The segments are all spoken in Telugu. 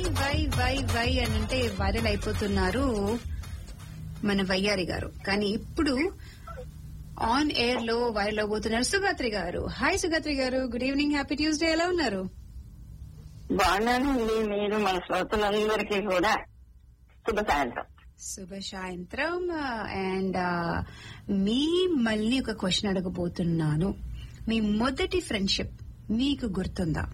వై వై వై అని అంటే వైరల్ అయిపోతున్నారు మన వయ్యారి గారు కానీ ఇప్పుడు ఆన్ ఎయిర్ లో వైరల్ అవబోతున్నారు సుగాత్రి గారు హాయ్ సుగాత్రి గారు గుడ్ ఈవినింగ్ హ్యాపీ ట్యూస్డే ఎలా ఉన్నారు బాగున్నానండి మీరు మన శ్రోతలందరికీ కూడా శుభ సాయంత్రం శుభ సాయంత్రం అండ్ మీ మళ్ళీ ఒక క్వశ్చన్ అడగబోతున్నాను మీ మొదటి ఫ్రెండ్షిప్ మీకు గుర్తుందా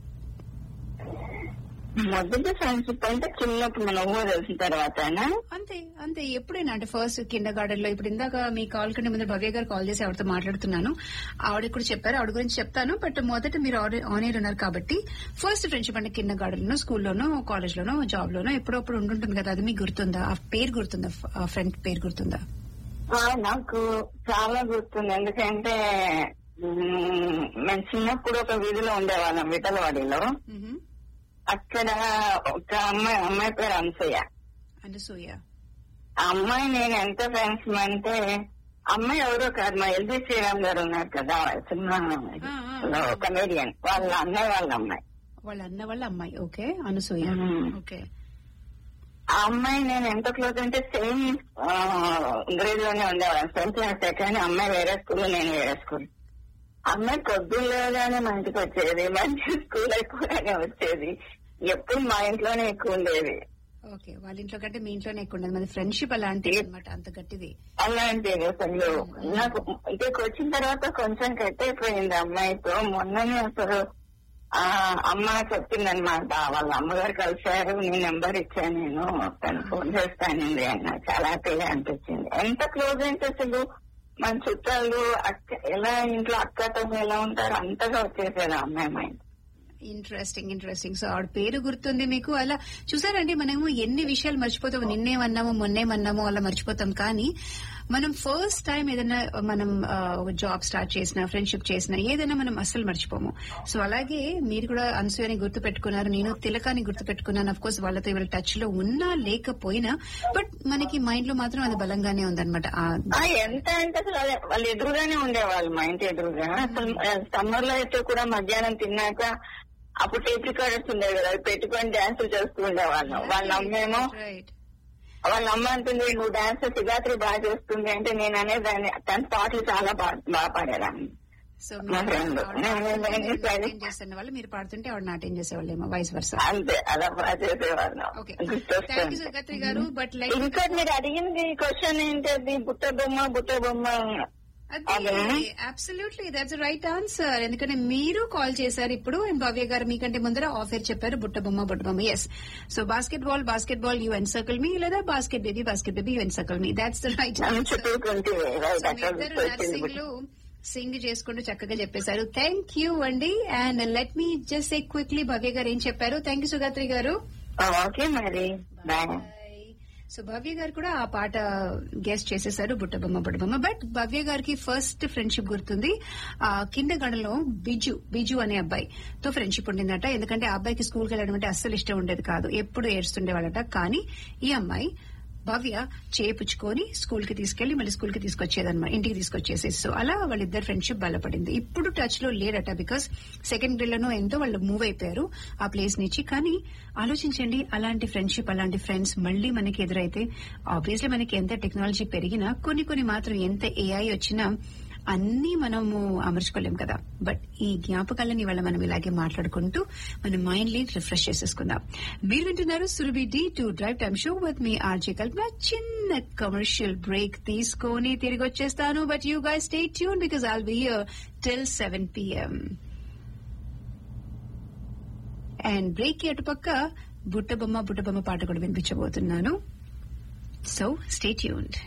మొదటి ఫ్రెండ్షిప్ అంటే చిన్నప్పుడు మన ఊహ తెలిసిన తర్వాత అంతే అంతే ఎప్పుడైనా అంటే ఫస్ట్ కిండర్ గార్డెన్ లో ఇప్పుడు ఇందాక మీ కాల్ కంటే ముందు భవ్య గారు కాల్ చేసి ఆవిడతో మాట్లాడుతున్నాను ఆవిడ కూడా చెప్పారు ఆవిడ గురించి చెప్తాను బట్ మొదట మీరు ఆన్ ఎయిర్ ఉన్నారు కాబట్టి ఫస్ట్ ఫ్రెండ్షిప్ అంటే కిండర్ గార్డెన్ లో స్కూల్లోనో కాలేజ్ లోనో జాబ్ లోనో ఎప్పుడప్పుడు ఉంటుంటుంది కదా అది మీకు గుర్తుందా ఆ పేరు గుర్తుందా ఆ ఫ్రెండ్ పేరు గుర్తుందా నాకు చాలా గుర్తుంది ఎందుకంటే మ్, మేము చిన్నప్పుడు ఒక వీధిలో ఉండేవాళ్ళం విఠలవాడిలో మ్హూ. అక్కడ ఒక అమ్మాయి అమ్మాయి పేరు అనసూయ అనసూయ ఆ అమ్మాయి నేను ఎంత ఫ్రెండ్స్ అంటే అమ్మాయి ఎవరో కాదు మా ఎల్బీ శ్రీరామ్ గారు ఉన్నారు కదా సినిమా ఆ, ఆ. కమేడియన్ వాళ్ళ అన్నయ్య వాళ్ళ అమ్మాయి వాళ్ళ అన్న వాళ్ళ అమ్మాయి ఓకే అనసూయ మ్మ్. ఓకే ఆ అమ్మాయి నేను ఎంత క్లోజ్ అంటే సేమ్ గ్రేడ్ లోనే ఉండేవాళ్ళం సేమ్ క్లాస్ కానీ అమ్మాయి వేరే స్కూల్ నేను వేరే స్కూల్ అమ్మాయి పొద్దున్నగానే మా ఇంటికి వచ్చేది మంచి స్కూల్ ఎక్కువగానే వచ్చేది ఎప్పుడు మా ఇంట్లోనే ఎక్కువ ఉండేది ఓకే వాళ్ళ ఇంట్లో కంటే మీ ఇంట్లోనే ఎక్కువ ఉండదు మరి ఫ్రెండ్షిప్ అలాంటిది అనమాట అంత గట్టిది అలాంటిది అసలు నాకు ఇక్కడికి వచ్చిన తర్వాత కొంచెం కట్ అయిపోయింది అమ్మాయితో మొన్ననే అసలు ఆ అమ్మ చెప్పిందనమాట వాళ్ళ అమ్మగారు కలిశారు నీ నెంబర్ ఇచ్చాను నేను తను ఫోన్ చేస్తానండి అన్న చాలా హ్యాపీగా అనిపించింది ఎంత క్లోజ్ అంటే అసలు మన చుట్టాలు అక్క ఎలా ఇంట్లో అక్క తమ్ముడు ఎలా ఉంటారు అంతగా వచ్చేసేది ఆ అమ్మాయి మైండ్ ఇంట్రెస్టింగ్ ఇంట్రెస్టింగ్ సో ఆవిడ పేరు గుర్తుంది మీకు అలా చూసారండి మనము ఎన్ని విషయాలు మర్చిపోతాము నిన్నేమన్నాము మొన్నేమన్నాము అలా మర్చిపోతాం కానీ మనం ఫస్ట్ టైం ఏదైనా మనం ఆ, ఒక జాబ్ స్టార్ట్ చేసినా ఫ్రెండ్షిప్ చేసినా ఏదైనా మనం అస్సలు మర్చిపోము సో అలాగే మీరు కూడా అనసూయని గుర్తు పెట్టుకున్నారు నేను తిలకాని గుర్తు పెట్టుకున్నాను అఫ్ కోర్స్ వాళ్ళతో ఇవాళ టచ్ లో ఉన్నా లేకపోయినా బట్ మనకి మైండ్ లో మాత్రం అది బలంగానే ఉందన్నమాట ఆ ఆ, ఎంత అంటే అసలు అదే వాళ్ళు ఎదురుగానే ఉండేవాళ్ళు మా ఇంటి ఎదురుగా అసలు సమ్మర్ లో అయితే కూడా మధ్యాహ్నం తిన్నాక అప్పుడు టేప్ రికార్డర్స్ ఉండేవి కదా అవి పెట్టుకొని డాన్సులు చేస్తూ ఉండేవాళ్ళం వాళ్ళ అమ్మేమో రైట్ వాళ్ళ అమ్మ అంటుంది నువ్వు డాన్స్ శివరాత్రి బాగా చేస్తుంది అంటే నేను అనేదాన్ని తన పాటలు చాలా బాగా బాగా పాడేదాన్ని సో మా friend. నాట్యం చేస్తున్న వాళ్ళు మీరు పాడుతుంటే ఆవిడ నాట్యం చేసేవాళ్ళేమో వైస్ వర్స అంతే అలా బాగా చేసేవాళ్ళం ఓకే థ్యాంక్ యూ సుగత్రి గారు బట్ లైక్ ఇంకా మీరు అడిగింది క్వశ్చన్ ఏంటది బుట్ట బొమ్మ బుట్ట బొమ్మ అది అబ్సల్యూట్లీ దట్స్ రైట్ ఆన్సర్ ఎందుకంటే మీరు కాల్ చేశారు ఇప్పుడు and భవ్య గారు మీకంటే ముందర ఆఫర్ చెప్పారు బుట్ట Bomma Butta Bomma yes so basketball basketball you n circle me లేదా basket baby basket baby you n circle me that's the right చుట్టూ రైట్ అక్కడ ఇద్దరు వచ్చింది నర్సింగ్లు సింగ్ చేసుకుంటూ చక్కగా చెప్పేశారు థ్యాంక్ యూ అండి and let me just a quickly Bhavya గారు ఏం చెప్పారు థ్యాంక్ యూ సుగాత్రి గారు ఓకే మరి బాయ్ సో భవ్య గారు కూడా ఆ పాట గెస్ట్ చేసేసారు బుట్టబొమ్మ బుట్టబొమ్మ బట్ భవ్య గారికి ఫస్ట్ ఫ్రెండ్షిప్ గుర్తుంది ఆ కింద గడలో బిజు బిజు అనే అబ్బాయి తో ఫ్రెండ్షిప్ ఉండిందట ఎందుకంటే ఆ అబ్బాయికి స్కూల్కి వెళ్ళడం అంటే అస్సలు ఇష్టం ఉండేది కాదు ఎప్పుడు ఏడుస్తుండేవాడట కానీ ఈ అమ్మాయి భవ్య చేపుచ్చుకొని స్కూల్ కి తీసుకెళ్లి మళ్ళీ స్కూల్ కి తీసుకొచ్చేదన్నమాట ఇంటికి తీసుకొచ్చేసేసి సో అలా వాళ్ళిద్దరు ఫ్రెండ్షిప్ బలపడింది ఇప్పుడు టచ్ లో లేడట బికాస్ సెకండ్ గ్రేడ్ ఎంతో వాళ్ళు మూవ్ అయిపోయారు ఆ ప్లేస్ నుంచి కానీ ఆలోచించండి అలాంటి ఫ్రెండ్షిప్ అలాంటి ఫ్రెండ్స్ మళ్ళీ మనకి ఎదురైతే ఆబ్వియస్లీ మనకి ఎంత టెక్నాలజీ పెరిగినా కొన్ని కొన్ని మాత్రం ఎంత ఏఐ వచ్చినా అన్ని మనము అమర్చుకోలేం కదా బట్ ఈ జ్ఞాపకాలని ఇవాళ మనం ఇలాగే మాట్లాడుకుంటూ మన మైండ్ ని రిఫ్రెష్ చేసేసుకుందాం మీరు వింటున్నారు Surabhi D to drive time show with me RJ Kalpana చిన్న కమర్షియల్ బ్రేక్ తీసుకొని తిరిగి వచ్చేస్తాను but you guy stay tune because I'll be here till seven PM and break కి అటుపక్క బుట్టబొమ్మ బుట్టబొమ్మ పాట కూడా వినిపించబోతున్నాను so stay tuned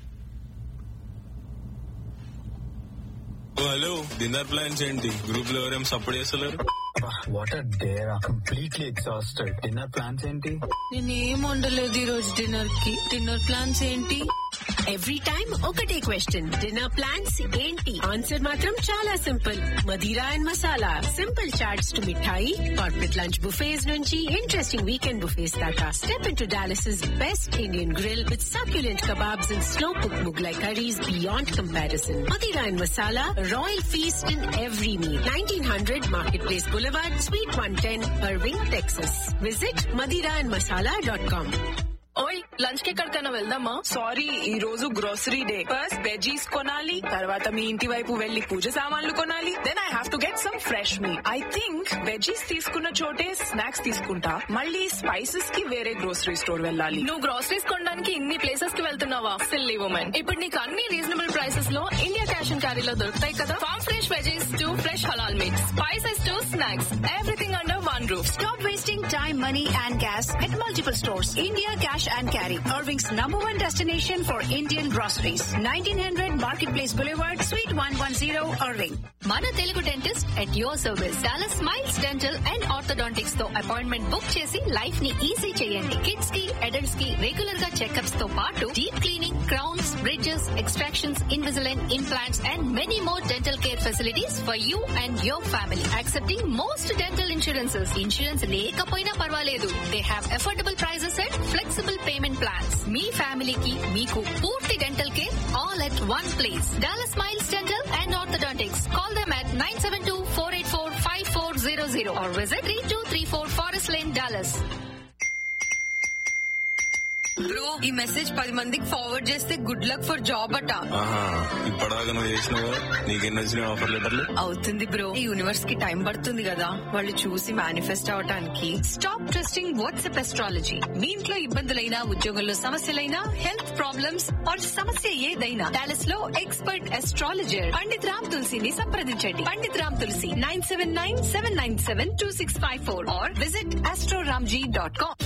oh, hello dinner plans ఏంటి గ్రూప్ లో ఎవరేం సపోర్ట్ చేస్తలేరు what are they completely exhausted dinner plans ఏంటి నేనేం వండలేదు ఈ రోజు డిన్నర్ కి డిన్నర్ ప్లాన్స్ ఏంటి ఎవ్రీ టైం ఒకటే క్వశ్చన్ డిన్నర్ ప్లాన్స్ ఏంటి ఆన్సర్ మాత్రం చాలా simple Madira and Masala simple chaats to mithai corporate lunch buffets నుంచి ఇంట్రెస్టింగ్ వీకెండ్ బుఫేస్ దాకా step into Dallas best Indian grill with succulent kebabs and slow cooked Mughlai curries beyond comparison. Madira and Masala, royal feast in every meal. 1900 Marketplace Boulevard, Suite 110, Irving, Texas. Visit madiraandmasala.com. ఓయ్ లంచ్ కి ఎక్కడికైనా వెళ్దామా సారీ ఈ రోజు గ్రోసరీ డే ఫస్ట్ వెజీస్ కొనాలి తర్వాత మీ ఇంటి వైపు వెళ్లి పూజ సామాన్లు కొనాలి then I have to get some fresh meat I think veggies తీసుకున్న చోటే స్నాక్స్ తీసుకుంటా మళ్ళీ స్పైసెస్ కి వేరే గ్రోసరీ స్టోర్ వెళ్ళాలి నువ్వు గ్రోసరీస్ కొనడానికి ఇన్ని ప్లేసెస్ కి వెళ్తున్నావా సిల్లీ ఉమెన్ ఇప్పుడు నీకు అన్ని రీజనబుల్ ప్రైసెస్ లో ఇండియా క్యాష్ అండ్ క్యారీలో దొరుకుతాయి కదా farm fresh veggies to fresh halal meats spices to snacks everything under one roof Stop wasting time, money, and gas at multiple stores. India Cash and Carry, Irving's number one destination for Indian groceries. 1900 Marketplace Boulevard, Suite 110, Irving. మన Telugu dentist at your service Dallas smiles dental and orthodontics తో అపాయింట్మెంట్ బుక్ చేసి లైఫ్ ని ఈజీ చేయండి కిడ్స్ కి అడల్ట్స్ కి రెగ్యులర్ గా చెకప్స్ తో పాటు deep cleaning crowns bridges extractions Invisalign implants and many more dental care facilities for you and your family accepting most dental insurances insurance లేకపోయినా పర్వాలేదు they have affordable prices and flexible payment plans మీ ఫ్యామిలీకి మీకు పూర్తి dental care all at one place Dallas smiles dental and orthodontics Call them at 972-484-5400 or visit 3234 Forest Lane, Dallas. Bro ఈ మెసేజ్ పది మందికి ఫార్వర్డ్ చేస్తే గుడ్ లక్ ఫర్ జాబ్ అట ఆహా ఇప్పటిదాకా నువ్వు చేసినావు నీకెన్ని వచ్చినాయి ఆఫర్ లెటర్లు అవుతుంది బ్రో ఈ యూనివర్స్ కి టైం పడుతుంది కదా వాళ్ళు చూసి మేనిఫెస్ట్ అవటానికి స్టాప్ ట్రస్టింగ్ వాట్సాప్ ఎస్ట్రాలజీ మీ ఇంట్లో ఇబ్బందులైనా ఉద్యోగంలో సమస్యలైనా హెల్త్ ప్రాబ్లమ్స్ ఆర్ సమస్య ఏదైనా డాలస్ లో ఎక్స్పర్ట్ ఎస్ట్రాలజర్ పండిత్ రామ్ తులసిని సంప్రదించండి Pandit Ram Tulsi nine seven nine seven nine seven two six five four or visit astroramji dot com